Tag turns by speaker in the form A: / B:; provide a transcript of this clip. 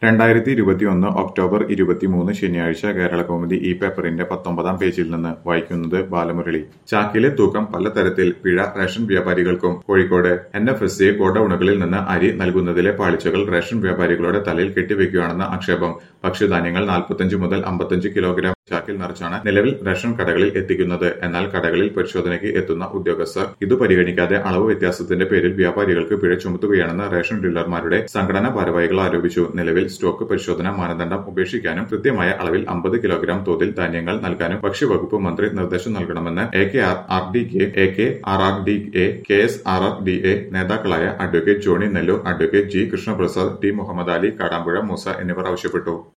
A: രണ്ടായിരത്തി ഇരുപത്തിയൊന്ന് ഒക്ടോബർ ഇരുപത്തിമൂന്ന് ശനിയാഴ്ച കേരളകൗമുദി ഈ പേപ്പറിന്റെ പത്തൊമ്പതാം പേജിൽ നിന്ന് വായിക്കുന്നത് ബാലമുരളി ചാക്കിലെ തൂക്കം പലതരത്തിൽ പിഴ റേഷൻ വ്യാപാരികൾക്കും Kozhikode N F S C ഗോഡൌണുകളിൽ നിന്ന് അരി നൽകുന്നതിലെ പാളിച്ചകൾ റേഷൻ വ്യാപാരികളുടെ തലയിൽ കെട്ടിവെക്കുകയാണെന്ന ആക്ഷേപം ഭക്ഷ്യധാന്യങ്ങൾ നാൽപ്പത്തഞ്ച് മുതൽ അമ്പത്തഞ്ച് കിലോഗ്രാം ചാക്കിൽ നിറച്ചാണ് നിലവിൽ റേഷൻ കടകളിൽ എത്തിക്കുന്നത് എന്നാൽ കടകളിൽ പരിശോധനയ്ക്ക് എത്തുന്ന ഉദ്യോഗസ്ഥർ ഇത് പരിഗണിക്കാതെ അളവ് വ്യത്യാസത്തിന്റെ പേരിൽ വ്യാപാരികൾക്ക് പിഴ ചുമത്തുകയാണെന്ന് റേഷൻ ഡീലർമാരുടെ സംഘടനാ ഭാരവാഹികൾ ആരോപിച്ചു നിലവിൽ സ്റ്റോക്ക് പരിശോധന മാനദണ്ഡം ഉപേക്ഷിക്കാനും കൃത്യമായ അളവിൽ അമ്പത് കിലോഗ്രാം തോതിൽ ധാന്യങ്ങൾ നൽകാനും ഭക്ഷ്യവകുപ്പ് മന്ത്രി നിർദ്ദേശം നൽകണമെന്ന് A K R R D K A K R R D A K S R R D A നേതാക്കളായ advocate Johny Nelloor advocate G Krishnaprasad T Muhammad Ali Kadampuzha Moosa എന്നിവർ ആവശ്യപ്പെട്ടു